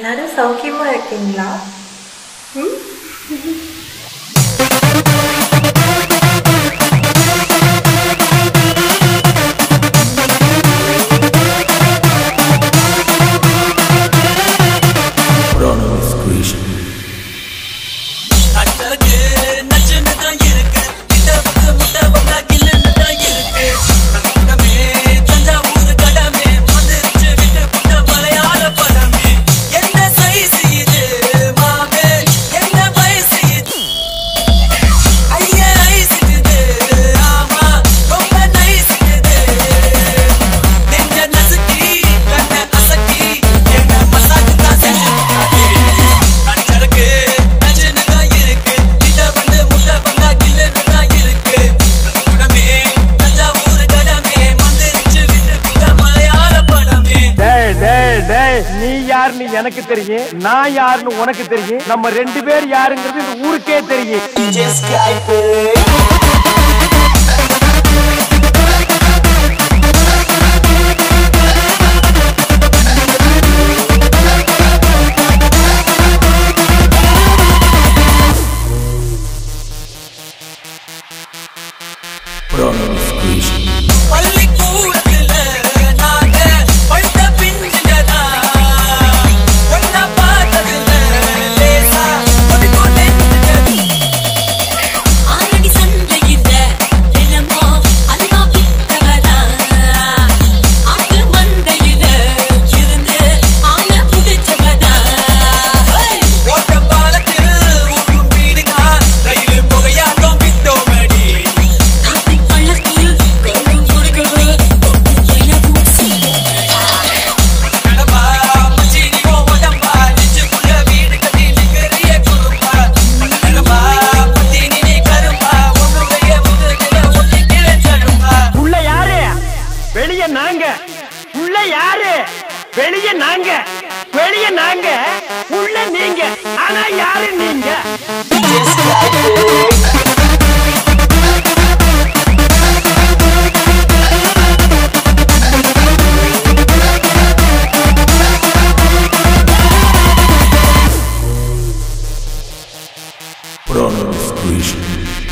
எல்லாரும் சௌக்கியமா இருக்கீங்களா ம் Chronos Creation. அட்டகு நச்சுன்னு தான் இருக்கு கிட்ட வந்து முட்டை வந்தா கில்லுன்னு தான் இருக்கு கடமே தஞ்சாவூர் கடமே வந்துருச்சு விட்டு புட்ட மலையாள படமே என்ன சைஸ் இது மாமே என்ன வயசு இது ஐயா ஐஸ் இது ஆமா ரொம்ப நைஸ் இது நெஞ்ச நசுக்கி கண்ண அசக்கி என்ன மசாஜ் தான் செஞ்சு கண்ணருக்கு நச்சுன்னு தான் இருக்கு கிட்ட வந்து முட்டை வந்தா கில்லுன்னு தான் இருக்கு உடமே தஞ்சாவூர் கடமே வந்துருச்சு விட்டு புட்ட மலையாள படமே டேய் டேய் டேய் நீ யாருன்னு எனக்கு தெரியும் நான் யாருன்னு உனக்கு தெரியும் நம்ம ரெண்டு பேர் யாருங்கிறது இந்த ஊருக்கே தெரியும் Chronos Creation. பள்ளிக்கூடத்துல நாங்க படித்த பிஞ்சுங்கதா. ஒண்ணா பார்த்ததுல லேசா கொதிக்கும் நெஞ்சுங்கதா. ஆரடி சந்தையில தினமோ அல்வா வித்தவரா ஆட்டு மந்தையில இருந்து ஆள புடிச்சவரா ஓட்டம் பாலத்தில் ஊரும் வீடுங்க. ரயிலு புகையாட்டம் விட்டோமடி. காப்பி பள்ளத்தில் கரும் கொடுக்கவே என்ன பூசி கடம்பா, மச்சினி உன் உடம்பா, நெஞ்சுக்குள்ள வீடு கட்டி நிக்கிறிய குறும்பா. கடம்பா, பத்தினி நீ கரும்பா, உன்னுடைய முதுகுல ஒட்டிக்கிறேன் தழும்பா. உள்ள யாரு வெளிய நாங்க உள்ள யாரு வெளிய நாங்க வெளிய நாங்க உள்ள நீங்க ஆனா யாரு நீங்க Chronos Creation.